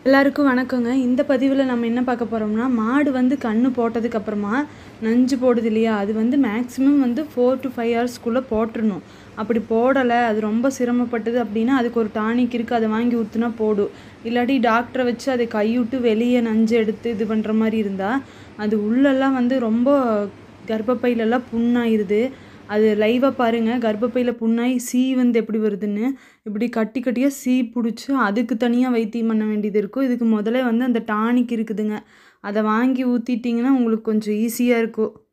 எல்லாருக்கும் வணக்கங்க இந்த பதிவில் நம்ம என்ன பார்க்க போகிறோம்னா மாடு வந்து கன்று போட்டதுக்கு அப்புறமா நஞ்சு போடுது இல்லையா அது வந்து மேக்ஸிமம் வந்து ஃபோர் டு ஃபைவ் ஹவர்ஸ்க்குள்ளே போட்டுறணும் அப்படி போடலை அது ரொம்ப சிரமப்பட்டது அப்படின்னா அதுக்கு ஒரு டானிக் இருக்குது அதை வாங்கி ஊற்றுனா போடும் இல்லாட்டி டாக்டரை வச்சு அதை கைவிட்டு வெளியே நஞ்சு எடுத்து இது பண்ணுற மாதிரி இருந்தால் அது உள்ளெல்லாம் வந்து ரொம்ப கர்ப்பப்பையிலெல்லாம் புண்ணாயிருது அது லைவாக பாருங்கள் கர்ப்பப்பையில் புண்ணாகி சீ வந்து எப்படி வருதுன்னு இப்படி கட்டி கட்டியாக சீ பிடிச்சி அதுக்கு தனியாக வைத்தியம் பண்ண வேண்டியது இருக்கும் இதுக்கு முதல்ல வந்து அந்த டானிக் இருக்குதுங்க அதை வாங்கி ஊற்றிட்டிங்கன்னா உங்களுக்கு கொஞ்சம் ஈஸியாக இருக்கும்